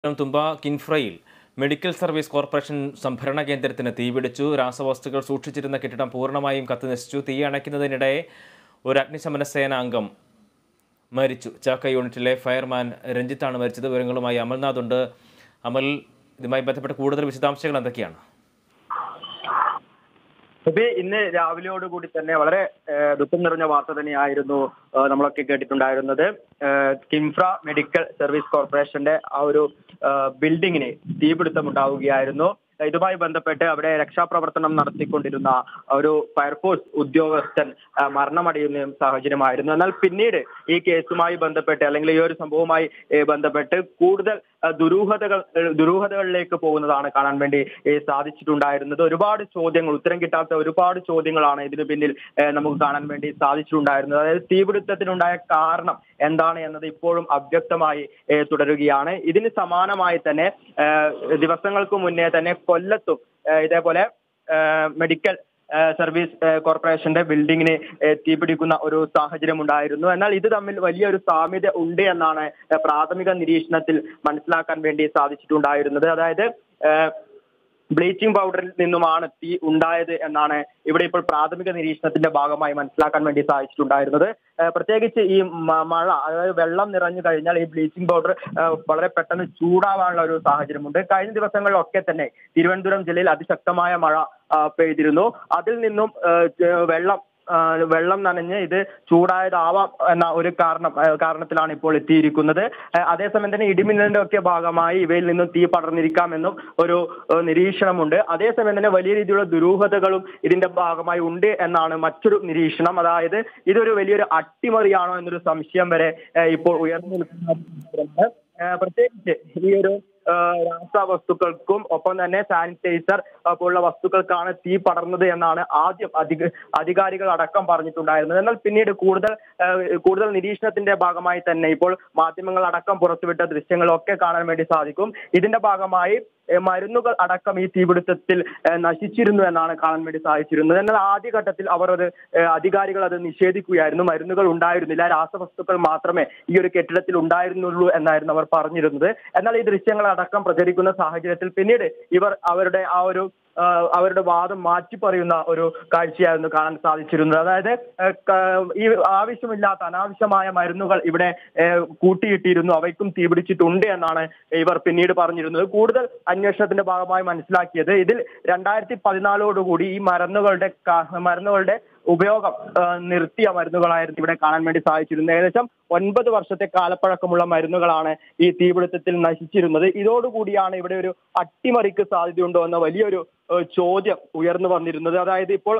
തുമ്പ കിൻഫ്രയിൽ medical service corporation സംഭരണ കേന്ദ്രത്തിന് തീപിടിച്ചു രാസവസ്തുക്കൾ സൂക്ഷിച്ചിരുന്ന കെട്ടിടം പൂർണ്ണമായും കത്തിനശിച്ചു തീ അണയ്ക്കുന്നതിനിടെ ഒരു അഗ്നിശമന സേന അംഗം മരിച്ചു ചാക്ക യൂണിറ്റിലെ ഫയർമാൻ രഞ്ജിത്താണ് മരിച്ചത് വിവരങ്ങളുമായി അമൽനാഥ് ഉണ്ട് അമൽ ഇതുമായി ബന്ധപ്പെട്ട കൂടുതൽ വിശദാംശങ്ങൾ എന്തൊക്കെയാണ് ഇത് ഇന്ന് രാവിലെയോടുകൂടി തന്നെ വളരെ ഏഹ്, ദുഃഖം നിറഞ്ഞ വാർത്ത തന്നെയായിരുന്നു ഏഹ്, നമ്മളൊക്കെ കേട്ടിട്ടുണ്ടായിരുന്നത് ഏഹ്, കിംഫ്ര മെഡിക്കൽ സർവീസ് കോർപ്പറേഷന്റെ ആ ഒരു ഏഹ്, ബിൽഡിങ്ങിന് തീപിടുത്തം ഉണ്ടാവുകയായിരുന്നു ഇതുമായി ബന്ധപ്പെട്ട് അവിടെ രക്ഷാപ്രവർത്തനം നടത്തിക്കൊണ്ടിരുന്ന ഒരു ഫയർഫോഴ്സ് ഉദ്യോഗസ്ഥൻ ആ, മരണമടയുന്ന സാഹചര്യമായിരുന്നു എന്നാൽ പിന്നീട് ഈ കേസുമായി ബന്ധപ്പെട്ട് അല്ലെങ്കിൽ ഈ ഒരു സംഭവവുമായി ഏ, ബന്ധപ്പെട്ട് കൂടുതൽ ആ, ദുരൂഹതകൾ ഏ, ദുരൂഹതകളിലേക്ക് പോകുന്നതാണ് കാണാൻ വേണ്ടി ഏ, സാധിച്ചിട്ടുണ്ടായിരുന്നത് ഒരുപാട് ചോദ്യങ്ങൾ ഉത്തരം കിട്ടാത്ത ഒരുപാട് ചോദ്യങ്ങളാണ് ഇതിനു പിന്നിൽ ഏ, നമുക്ക് കാണാൻ വേണ്ടി സാധിച്ചിട്ടുണ്ടായിരുന്നത് അതായത് തീപിടുത്തത്തിനുണ്ടായ കാരണം എന്താണ് എന്നത് ഇപ്പോഴും അവ്യക്തമായി ഏ, തുടരുകയാണ് ഇതിന് സമാനമായി തന്നെ ഏ, ദിവസങ്ങൾക്ക് മുന്നേ തന്നെ കൊല്ലത്തും ഏ, ഇതേപോലെ ഏ, മെഡിക്കൽ ഏ, സർവീസ് ഏ, കോർപ്പറേഷന്റെ ബിൽഡിങ്ങിന് ഏ, തീപിടിക്കുന്ന ഒരു സാഹചര്യം ഉണ്ടായിരുന്നു എന്നാൽ ഇത് തമ്മിൽ വലിയൊരു സാമ്യത ഉണ്ട് എന്നാണ് ഏ, പ്രാഥമിക നിരീക്ഷണത്തിൽ മനസ്സിലാക്കാൻ വേണ്ടി സാധിച്ചിട്ടുണ്ടായിരുന്നത് അതായത് ഏ, ബ്ലീച്ചിങ് പൗഡറിൽ നിന്നുമാണ് തീ ഉണ്ടായത് എന്നാണ് ഇവിടെ ഇപ്പോൾ പ്രാഥമിക നിരീക്ഷണത്തിന്റെ ഭാഗമായി മനസ്സിലാക്കാൻ വേണ്ടി സാധിച്ചിട്ടുണ്ടായിരുന്നത് ഏഹ് പ്രത്യേകിച്ച് ഈ മ- മഴ അതായത് വെള്ളം നിറഞ്ഞു കഴിഞ്ഞാൽ ഈ ബ്ലീച്ചിങ് പൗഡർ വളരെ പെട്ടെന്ന് ചൂടാവാനുള്ള ഒരു സാഹചര്യമുണ്ട് കഴിഞ്ഞ ദിവസങ്ങളിലൊക്കെ തന്നെ തിരുവനന്തപുരം ജില്ലയിൽ അതിശക്തമായ മഴ ആ, പെയ്തിരുന്നു അതിൽ നിന്നും ഏഹ്, ജ- വെള്ളം ആ, വെള്ളം നനഞ്ഞ് ഇത് ചൂടായതാവാം എന്ന ഒരു കാരണം ആ, കാരണത്തിലാണ് ഇപ്പോൾ എത്തിയിരിക്കുന്നത് ആ, അതേസമയം തന്നെ ഇടിമിന്നലിന്റെ ഒക്കെ ഭാഗമായി ഇവയിൽ നിന്നും തീ പടർന്നിരിക്കാമെന്നും ഒരു ആ, നിരീക്ഷണമുണ്ട് അതേസമയം തന്നെ വലിയ രീതിയിലുള്ള ദുരൂഹതകളും ഇതിന്റെ ഭാഗമായി ഉണ്ട് എന്നാണ് മറ്റൊരു നിരീക്ഷണം അതായത് ഇതൊരു വലിയൊരു അട്ടിമറിയാണോ എന്നൊരു സംശയം വരെ ആ, ഇപ്പോൾ ഉയർന്നു നിൽക്കുന്നുണ്ട് ആ, പ്രത്യേകിച്ച് ഈ ഒരു ആ, രാസവസ്തുക്കൾക്കും ഒപ്പം തന്നെ സാനിറ്റൈസർ ആ, പോലുള്ള വസ്തുക്കൾക്കാണ് തീ പടർന്നത് എന്നാണ് ആദ്യം അധിക അധികാരികൾ അടക്കം പറഞ്ഞിട്ടുണ്ടായിരുന്നത് എന്നാൽ പിന്നീട് കൂടുതൽ ആ, കൂടുതൽ നിരീക്ഷണത്തിന്റെ ഭാഗമായി തന്നെ ഇപ്പോൾ മാധ്യമങ്ങൾ അടക്കം പുറത്തുവിട്ട ദൃശ്യങ്ങളൊക്കെ കാണാൻ വേണ്ടി സാധിക്കും ഇതിന്റെ ഭാഗമായി ഏ, മരുന്നുകൾ അടക്കം ഈ തീപിടുത്തത്തിൽ ഏ, നശിച്ചിരുന്നു എന്നാണ് കാണാൻ വേണ്ടി സാധിച്ചിരുന്നത് എന്നാൽ ആദ്യഘട്ടത്തിൽ അവർ അത് ഏ, അധികാരികൾ അത് നിഷേധിക്കുകയായിരുന്നു മരുന്നുകൾ ഉണ്ടായിരുന്നില്ല രാസവസ്തുക്കൾ മാത്രമേ ഈ ഒരു കെട്ടിടത്തിൽ ഉണ്ടായിരുന്നുള്ളൂ എന്നായിരുന്നു അവർ പറഞ്ഞിരുന്നത് എന്നാൽ ഈ ദൃശ്യങ്ങൾ അടക്കം പ്രചരിക്കുന്ന സാഹചര്യത്തിൽ പിന്നീട് ഇവർ അവരുടെ ആ ഒരു ആ, അവരുടെ വാദം മാറ്റി പറയുന്ന ഒരു കാഴ്ചയായിരുന്നു കാണാൻ സാധിച്ചിരുന്നത് അതായത് ഏ, ക- ഈ ആവശ്യമില്ലാത്ത അനാവശ്യമായ മരുന്നുകൾ ഇവിടെ ഏ, കൂട്ടിയിട്ടിരുന്നു അവയ്ക്കും തീപിടിച്ചിട്ടുണ്ട് എന്നാണ് ഇവർ പിന്നീട് പറഞ്ഞിരുന്നത് കൂടുതൽ അന്വേഷണത്തിന്റെ ഭാഗമായി മനസ്സിലാക്കിയത് ഇതിൽ രണ്ടായിരത്തി പതിനാലോടുകൂടി ഈ മരുന്നുകളുടെ ക- മരുന്നുകളുടെ ഉപയോഗം ആ, നിർത്തിയ മരുന്നുകളായിരുന്നു ഇവിടെ കാണാൻ വേണ്ടി സാധിച്ചിരുന്നത് ഏകദേശം ഒൻപത് വർഷത്തെ കാലപ്പഴക്കമുള്ള മരുന്നുകളാണ് ഈ തീപിടുത്തത്തിൽ നശിച്ചിരുന്നത് ഇതോടുകൂടിയാണ് ഇവിടെ ഒരു അട്ടിമറിക്ക് സാധ്യതയുണ്ടോ എന്ന വലിയൊരു ഏഹ്, ചോദ്യം ഉയർന്നു വന്നിരുന്നത് അതായത് ഇപ്പോൾ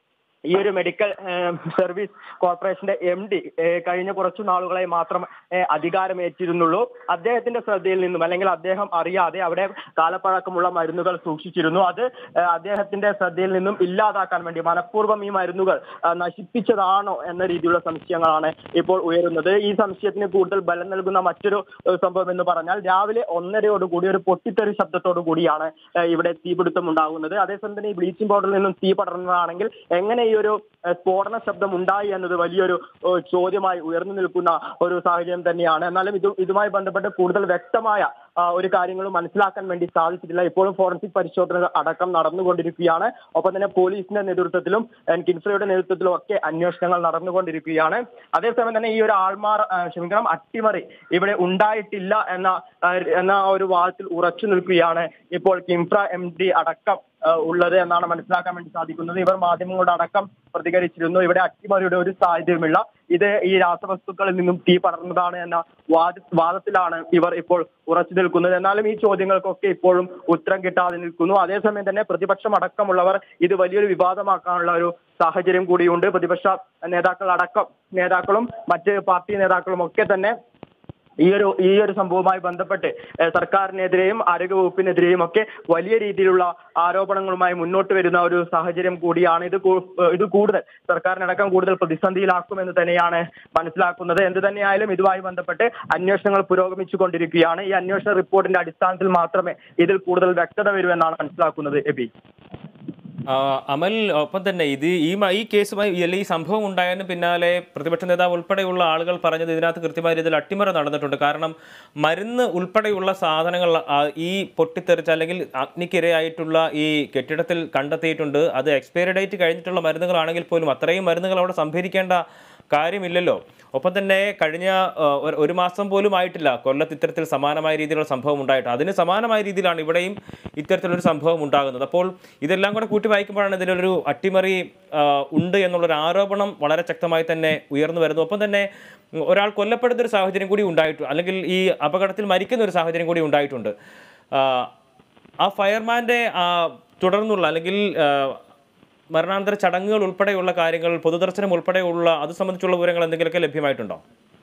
ഈ ഒരു മെഡിക്കൽ ഏഹ്, സർവീസ് കോർപ്പറേഷന്റെ എം ഡി കഴിഞ്ഞ കുറച്ചു നാളുകളായി മാത്രം ഏഹ്, അധികാരമേറ്റിരുന്നുള്ളൂ അദ്ദേഹത്തിന്റെ ശ്രദ്ധയിൽ നിന്നും അല്ലെങ്കിൽ അദ്ദേഹം അറിയാതെ അവിടെ കാലപ്പഴക്കമുള്ള മരുന്നുകൾ സൂക്ഷിച്ചിരുന്നു അത് ഏഹ്, അദ്ദേഹത്തിന്റെ ശ്രദ്ധയിൽ നിന്നും ഇല്ലാതാക്കാൻ വേണ്ടി മനഃപൂർവ്വം ഈ മരുന്നുകൾ ആ, നശിപ്പിച്ചതാണോ എന്ന രീതിയിലുള്ള സംശയങ്ങളാണ് ഇപ്പോൾ ഉയരുന്നത് ഈ സംശയത്തിന് കൂടുതൽ ബലം നൽകുന്ന മറ്റൊരു ഏഹ്, സംഭവം എന്ന് പറഞ്ഞാൽ രാവിലെ ഒന്നരയോടുകൂടി ഒരു പൊട്ടിത്തെറി ശബ്ദത്തോടു കൂടിയാണ് ഏഹ്, ഇവിടെ തീപിടുത്തം ഉണ്ടാകുന്നത് അതേസമയം തന്നെ ഈ ബ്ലീച്ചിങ് പൗഡറിൽ നിന്നും തീ പടർന്നതാണെങ്കിൽ എങ്ങനെ ഈ ഒരു ഏഹ്, സ്ഫോടന ശബ്ദം ഉണ്ടായി എന്നത് വലിയൊരു ഏഹ്, ചോദ്യമായി ഉയർന്നു നിൽക്കുന്ന ഒരു സാഹചര്യം തന്നെയാണ് എന്നാലും ഇത് ഇതുമായി ബന്ധപ്പെട്ട് കൂടുതൽ വ്യക്തമായ ആ, ഒരു കാര്യങ്ങളും മനസ്സിലാക്കാൻ വേണ്ടി സാധിച്ചിട്ടില്ല ഇപ്പോഴും ഫോറൻസിക് പരിശോധനകൾ അടക്കം നടന്നുകൊണ്ടിരിക്കുകയാണ് ഒപ്പം തന്നെ പോലീസിന്റെ നേതൃത്വത്തിലും ഏഹ്, കിൻഫ്രയുടെ നേതൃത്വത്തിലും ഒക്കെ അന്വേഷണങ്ങൾ നടന്നുകൊണ്ടിരിക്കുകയാണ് അതേസമയം തന്നെ ഈ ഒരു ആൾമാർ ആ, ക്ഷമിക്കണം അട്ടിമറി ഇവിടെ ഉണ്ടായിട്ടില്ല എന്ന ആ, എന്ന ആ ഒരു വാദത്തിൽ ഉറച്ചു നിൽക്കുകയാണ് ഇപ്പോൾ കിൻഫ്ര എം ഡി അടക്കം ആ, ഉള്ളത് എന്നാണ് മനസ്സിലാക്കാൻ വേണ്ടി സാധിക്കുന്നത് ഇവർ മാധ്യമങ്ങളോട് അടക്കം പ്രതികരിച്ചിരുന്നു ഇവിടെ അട്ടിമറിയുടെ ഒരു സാധ്യതയുമില്ല ഇത് ഈ രാസവസ്തുക്കളിൽ നിന്നും തീ പടർന്നതാണ് എന്ന വാദ വാദത്തിലാണ് ഇവർ ഇപ്പോൾ ഉറച്ചു നിൽക്കുന്നത് എന്നാലും ഈ ചോദ്യങ്ങൾക്കൊക്കെ ഇപ്പോഴും ഉത്തരം കിട്ടാതെ നിൽക്കുന്നു അതേസമയം തന്നെ പ്രതിപക്ഷം അടക്കമുള്ളവർ ഇത് വലിയൊരു വിവാദമാക്കാനുള്ള ഒരു സാഹചര്യം കൂടിയുണ്ട് പ്രതിപക്ഷ നേതാക്കൾ അടക്കം നേതാക്കളും മറ്റ് പാർട്ടി നേതാക്കളും ഒക്കെ തന്നെ ഈ ഒരു ഈ ഒരു സംഭവവുമായി ബന്ധപ്പെട്ട് ഏഹ്, സർക്കാരിനെതിരെയും ആരോഗ്യ വകുപ്പിനെതിരെയും ഒക്കെ വലിയ രീതിയിലുള്ള ആരോപണങ്ങളുമായി മുന്നോട്ട് വരുന്ന ഒരു സാഹചര്യം കൂടിയാണ് ഇത് കൂ- ഏഹ്, ഇത് കൂടുതൽ സർക്കാരിനടക്കം കൂടുതൽ പ്രതിസന്ധിയിലാക്കുമെന്ന് തന്നെയാണ് മനസ്സിലാക്കുന്നത് എന്ത് തന്നെയായാലും ഇതുമായി ബന്ധപ്പെട്ട് അന്വേഷണങ്ങൾ പുരോഗമിച്ചു കൊണ്ടിരിക്കുകയാണ് ഈ അന്വേഷണ റിപ്പോർട്ടിന്റെ അടിസ്ഥാനത്തിൽ മാത്രമേ ഇതിൽ കൂടുതൽ വ്യക്തത വരൂ എന്നാണ് മനസ്സിലാക്കുന്നത് എബി ആ, അമൽ ഒപ്പം തന്നെ ഇത് ഈ മ- ഈ കേസുമായി അല്ലെങ്കിൽ ഈ സംഭവം ഉണ്ടായതിന് പിന്നാലെ പ്രതിപക്ഷ നേതാവ് ഉൾപ്പെടെയുള്ള ആളുകൾ പറഞ്ഞത് ഇതിനകത്ത് കൃത്യമായ രീതിയിൽ അട്ടിമറ നടന്നിട്ടുണ്ട് കാരണം മരുന്ന് ഉൾപ്പെടെയുള്ള സാധനങ്ങൾ ആ, ഈ പൊട്ടിത്തെറിച്ച അല്ലെങ്കിൽ അഗ്നിക്കിരയായിട്ടുള്ള ഈ കെട്ടിടത്തിൽ കണ്ടെത്തിയിട്ടുണ്ട് അത് എക്സ്പയറി ഡേറ്റ് കഴിഞ്ഞിട്ടുള്ള മരുന്നുകളാണെങ്കിൽ പോലും അത്രയും മരുന്നുകൾ അവിടെ സംഭരിക്കേണ്ട കാര്യമില്ലല്ലോ ഒപ്പം തന്നെ കഴിഞ്ഞ ആ, ഒരു- ഒരു മാസം പോലും ആയിട്ടില്ല കൊല്ലത്ത് ഇത്തരത്തിൽ സമാനമായ രീതിയിലുള്ള സംഭവം ഉണ്ടായിട്ട് അതിന് സമാനമായ രീതിയിലാണ് ഇവിടെയും ഇത്തരത്തിലൊരു സംഭവം ഉണ്ടാകുന്നത് അപ്പോൾ ഇതെല്ലാം കൂടെ കൂട്ടി വായിക്കുമ്പോഴാണ് ഇതിലൊരു അട്ടിമറി ആ, ഉണ്ട് എന്നുള്ളൊരു ആരോപണം വളരെ ശക്തമായി തന്നെ ഉയർന്നു വരുന്നു ഒപ്പം തന്നെ ഉം, ഒരാൾ കൊല്ലപ്പെടുന്ന ഒരു സാഹചര്യം കൂടി ഉണ്ടായിട്ട് അല്ലെങ്കിൽ ഈ അപകടത്തിൽ മരിക്കുന്ന ഒരു സാഹചര്യം കൂടി ഉണ്ടായിട്ടുണ്ട് ആ, ആ ഫയർമാൻ്റെ ആ, തുടർന്നുള്ള അല്ലെങ്കിൽ ആ, മരണാനന്തര ചടങ്ങുകൾ ഉൾപ്പെടെയുള്ള കാര്യങ്ങൾ പൊതുദർശനം ഉൾപ്പെടെയുള്ള അത് സംബന്ധിച്ചുള്ള വിവരങ്ങൾ എന്തെങ്കിലുമൊക്കെ ലഭ്യമായിട്ടുണ്ടോ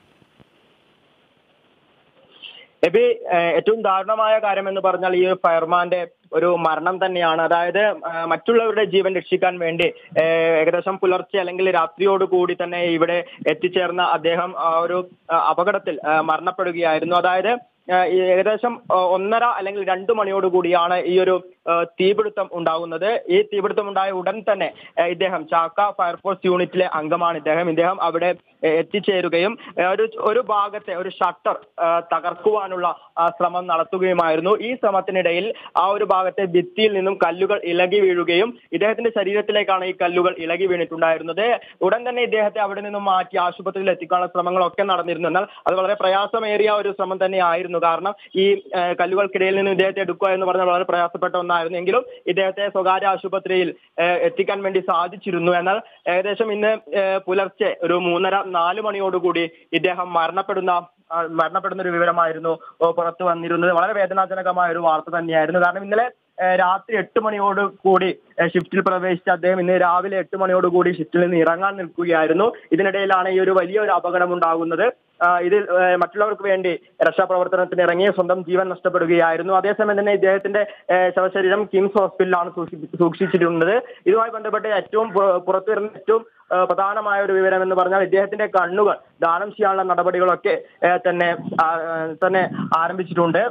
എബി ഏഹ് ഏറ്റവും ദാരുണമായ കാര്യം എന്ന് പറഞ്ഞാൽ ഈ ഒരു ഫയർമാന്റെ ഒരു മരണം തന്നെയാണ് അതായത് ഏഹ് മറ്റുള്ളവരുടെ ജീവൻ രക്ഷിക്കാൻ വേണ്ടി ഏഹ് ഏകദേശം പുലർച്ചെ അല്ലെങ്കിൽ രാത്രിയോട് കൂടി തന്നെ ഇവിടെ എത്തിച്ചേർന്ന അദ്ദേഹം ആ ഒരു ആ, അപകടത്തിൽ ആ, മരണപ്പെടുകയായിരുന്നു അതായത് ഏഹ് ഈ ഏകദേശം ആ, ഒന്നര അല്ലെങ്കിൽ രണ്ടു മണിയോട് കൂടിയാണ് ഈ ഒരു ആ, തീപിടുത്തം ഉണ്ടാകുന്നത് ഈ തീപിടുത്തം ഉണ്ടായ ഉടൻ തന്നെ ഏഹ് ഇദ്ദേഹം ചാക്ക ഫയർഫോഴ്സ് യൂണിറ്റിലെ അംഗമാണ് ഇദ്ദേഹം ഇദ്ദേഹം അവിടെ ഏഹ് എത്തിച്ചേരുകയും ഏഹ് ഒരു ഒരു ഭാഗത്തെ ഒരു ഷട്ടർ തകർക്കുവാനുള്ള ആ, ശ്രമം നടത്തുകയുമായിരുന്നു ഈ ശ്രമത്തിനിടയിൽ ആ ഒരു ഭാഗത്തെ ഭിത്തിയിൽ നിന്നും കല്ലുകൾ ഇളകി വീഴുകയും ഇദ്ദേഹത്തിന്റെ ശരീരത്തിലേക്കാണ് ഈ കല്ലുകൾ ഇളകി വീണിട്ടുണ്ടായിരുന്നത് ഉടൻ തന്നെ ഇദ്ദേഹത്തെ അവിടെ നിന്നും മാറ്റി ആശുപത്രിയിൽ എത്തിക്കാനുള്ള ശ്രമങ്ങളൊക്കെ നടന്നിരുന്നു എന്നാൽ അത് വളരെ പ്രയാസമേറിയ ഒരു ശ്രമം തന്നെയായിരുന്നു കാരണം ഈ ഏഹ് കല്ലുകൾക്കിടയിൽ നിന്നും ഇദ്ദേഹത്തെ എടുക്കുക എന്ന് പറഞ്ഞാൽ വളരെ പ്രയാസപ്പെട്ട ഒന്നായിരുന്നു എങ്കിലും ഇദ്ദേഹത്തെ സ്വകാര്യ ആശുപത്രിയിൽ ഏഹ് എത്തിക്കാൻ വേണ്ടി സാധിച്ചിരുന്നു എന്നാൽ ഏകദേശം ഇന്ന് ഏഹ് പുലർച്ചെ ഒരു മൂന്നര നാല് മണിയോടുകൂടി ഇദ്ദേഹം മരണപ്പെടുന്ന ആ, മരണപ്പെടുന്ന ഒരു വിവരമായിരുന്നു ഓ, പുറത്തു വന്നിരുന്നത് വളരെ വേദനാജനകമായ ഒരു വാർത്ത തന്നെയായിരുന്നു കാരണം ഇന്നലെ ഏഹ് രാത്രി എട്ട് മണിയോട് കൂടി ഏഹ് ഷിഫ്റ്റിൽ പ്രവേശിച്ച അദ്ദേഹം ഇന്ന് രാവിലെ എട്ട് മണിയോട് കൂടി ഷിഫ്റ്റിൽ നിന്ന് ഇറങ്ങാൻ നിൽക്കുകയായിരുന്നു ഇതിനിടയിലാണ് ഈ ഒരു വലിയൊരു അപകടം ഉണ്ടാകുന്നത് ആ, ഇതിൽ ഏഹ് മറ്റുള്ളവർക്ക് വേണ്ടി രക്ഷാപ്രവർത്തനത്തിന് ഇറങ്ങിയ സ്വന്തം ജീവൻ നഷ്ടപ്പെടുകയായിരുന്നു അതേസമയം തന്നെ ഇദ്ദേഹത്തിന്റെ ഏഹ് ശവശരീരം കിംസ് ഹോസ്പിറ്റലിലാണ് സൂക്ഷി- സൂക്ഷിച്ചിട്ടുള്ളത് ഇതുമായി ബന്ധപ്പെട്ട് ഏറ്റവും പു- പുറത്തു വരുന്ന ഏറ്റവും ഏഹ് പ്രധാനമായ ഒരു വിവരം എന്ന് പറഞ്ഞാൽ ഇദ്ദേഹത്തിന്റെ കണ്ണുകൾ ദാനം ചെയ്യാനുള്ള നടപടികളൊക്കെ ഏഹ് തന്നെ ആ, ഏഹ് തന്നെ ആരംഭിച്ചിട്ടുണ്ട്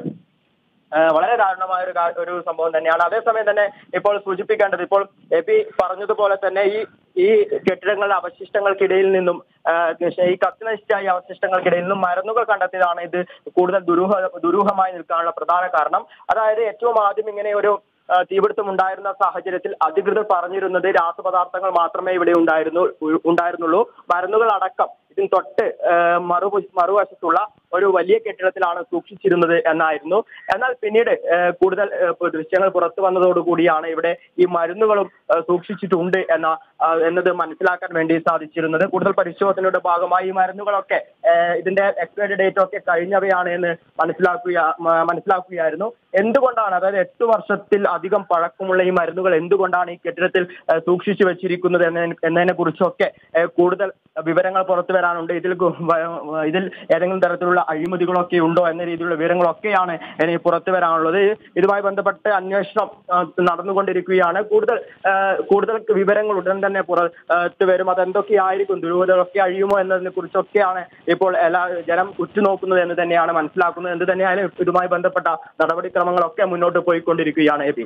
ഏഹ് വളരെ ദാരുണമായ ഒരു കാ- ഒരു സംഭവം തന്നെയാണ് അതേസമയം തന്നെ ഇപ്പോൾ സൂചിപ്പിക്കേണ്ടത് ഇപ്പോൾ എ പി പറഞ്ഞതുപോലെ തന്നെ ഈ ഈ കെട്ടിടങ്ങളുടെ അവശിഷ്ടങ്ങൾക്കിടയിൽ നിന്നും ഏഹ് ഈ കത്തിനശിച്ചായ അവശിഷ്ടങ്ങൾക്കിടയിൽ നിന്നും മരുന്നുകൾ കണ്ടെത്തിയതാണ് ഇത് കൂടുതൽ ദുരൂഹ ദുരൂഹമായി നിൽക്കാനുള്ള പ്രധാന കാരണം അതായത് ഏറ്റവും ആദ്യം ഇങ്ങനെ ഒരു ആ, തീപിടുത്തം ഉണ്ടായിരുന്ന സാഹചര്യത്തിൽ അധികൃതർ പറഞ്ഞിരുന്നത് രാസപദാർത്ഥങ്ങൾ മാത്രമേ ഇവിടെ ഉണ്ടായിരുന്നു ഉ- ഉണ്ടായിരുന്നുള്ളൂ മരുന്നുകൾ അടക്കം ഇതിന് തൊട്ട് ആ, മറു മറുവശത്തുള്ള ഒരു വലിയ കെട്ടിടത്തിലാണ് സൂക്ഷിച്ചിരുന്നത് എന്നായിരുന്നു എന്നാൽ പിന്നീട് ആ, കൂടുതൽ ആ, ഇപ്പൊ ദൃശ്യങ്ങൾ പുറത്തു വന്നതോടുകൂടിയാണ് ഇവിടെ ഈ മരുന്നുകളും ആ, സൂക്ഷിച്ചിട്ടുണ്ട് എന്ന ആ, എന്നത് മനസ്സിലാക്കാൻ വേണ്ടി സാധിച്ചിരുന്നത് കൂടുതൽ പരിശോധനയുടെ ഭാഗമായി ഈ മരുന്നുകളൊക്കെ ആ, ഇതിന്റെ എക്സ്പയറി ഡേറ്റ് ഒക്കെ കഴിഞ്ഞവയാണ് എന്ന് മനസ്സിലാക്കുക മ- മനസ്സിലാക്കുകയായിരുന്നു എന്തുകൊണ്ടാണ് അതായത് എട്ട് വർഷത്തിൽ അധികം പഴക്കമുള്ള ഈ മരുന്നുകൾ എന്തുകൊണ്ടാണ് ഈ കെട്ടിടത്തിൽ ആ, സൂക്ഷിച്ചു വെച്ചിരിക്കുന്നത് എന്നതിനെ എന്നതിനെ കുറിച്ചൊക്കെ ആ, കൂടുതൽ വിവരങ്ങൾ പുറത്തു വരാനുണ്ട് ഇതിൽ ഗു- വ- ഇതിൽ ഏതെങ്കിലും തരത്തിലുള്ള അഴിമതികളൊക്കെ ഉണ്ടോ എന്ന രീതിയിലുള്ള വിവരങ്ങളൊക്കെയാണ് ഇനി പുറത്തു വരാനുള്ളത് ഇതുമായി ബന്ധപ്പെട്ട് അന്വേഷണം ആ, നടന്നുകൊണ്ടിരിക്കുകയാണ് കൂടുതൽ ആ, കൂടുതൽ വിവരങ്ങൾ ഉടൻ തന്നെ പുറത്ത് വരും അതെന്തൊക്കെയായിരിക്കും ദുരൂഹതകളൊക്കെ അഴിയുമോ എന്നതിനെ കുറിച്ചൊക്കെയാണ് ഇപ്പോൾ എല്ലാ ജനം ഉറ്റുനോക്കുന്നത് എന്ന് തന്നെയാണ് മനസ്സിലാക്കുന്നത് എന്ത് തന്നെയായാലും ഇതുമായി ബന്ധപ്പെട്ട നടപടിക്രമങ്ങളൊക്കെ മുന്നോട്ട് പോയിക്കൊണ്ടിരിക്കുകയാണ് എ പി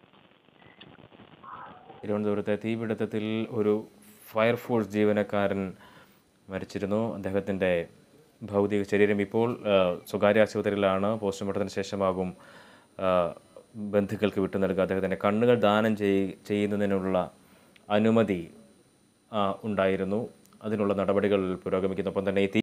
തിരുവനന്തപുരത്തെ തീപിടുത്തത്തിൽ ഒരു ഫയർഫോഴ്സ് ജീവനക്കാരൻ മരിച്ചിരുന്നു അദ്ദേഹത്തിൻ്റെ ഭൗതിക ശരീരം ഇപ്പോൾ ആ, സ്വകാര്യ ആശുപത്രിയിലാണ് പോസ്റ്റ്മോർട്ടത്തിന് ശേഷമാകും ആ, ബന്ധുക്കൾക്ക് വിട്ടു നൽകുക അദ്ദേഹത്തിൻ്റെ കണ്ണുകൾ ദാനം ചെയ് ചെയ്യുന്നതിനുള്ള അനുമതി ആ, ഉണ്ടായിരുന്നു അതിനുള്ള നടപടികൾ പുരോഗമിക്കുന്നു ഒപ്പം തന്നെ ഈ തീ